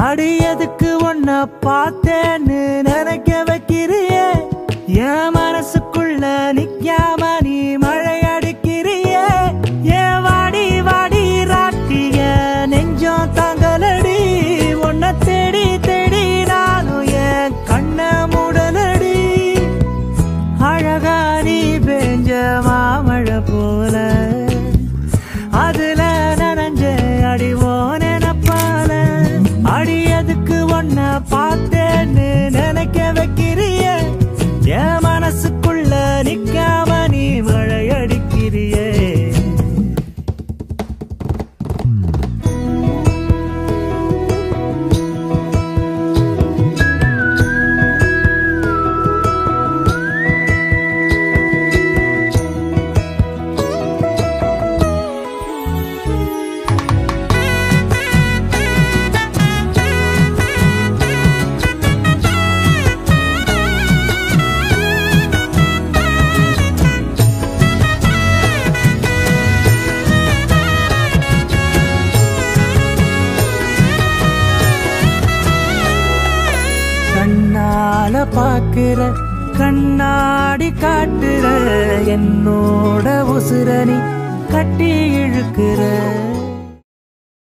அடியதுக்கு ஒன்ன பார்த்தேன்னு நினைக்க வைக்கிறியே என் மனசுக்குள்ள நிக்காம நீ மழை அடிக்கிறியே ஏன் வாடி வாடி ராட்டிய நெஞ்சம் தாங்கலடி உன்னை தேடி தேடி நானும் என் கண்ண மூடலடி அழகா நீ பெஞ்ச மாமழை போல அதுல நனைஞ்ச அடிவோ நினப்பால அடியதுக்கு ஒன்ன பார்த்தேன்னு நினைக்க வைக்கிறிய என் மனசுக்குள்ள நிக்காம நீ மழை அடிக்கிறியே கண்ணால பாக்குற கண்ணாடி காட்டுற என்னோட உசுர நீ கட்டி இழுக்கிற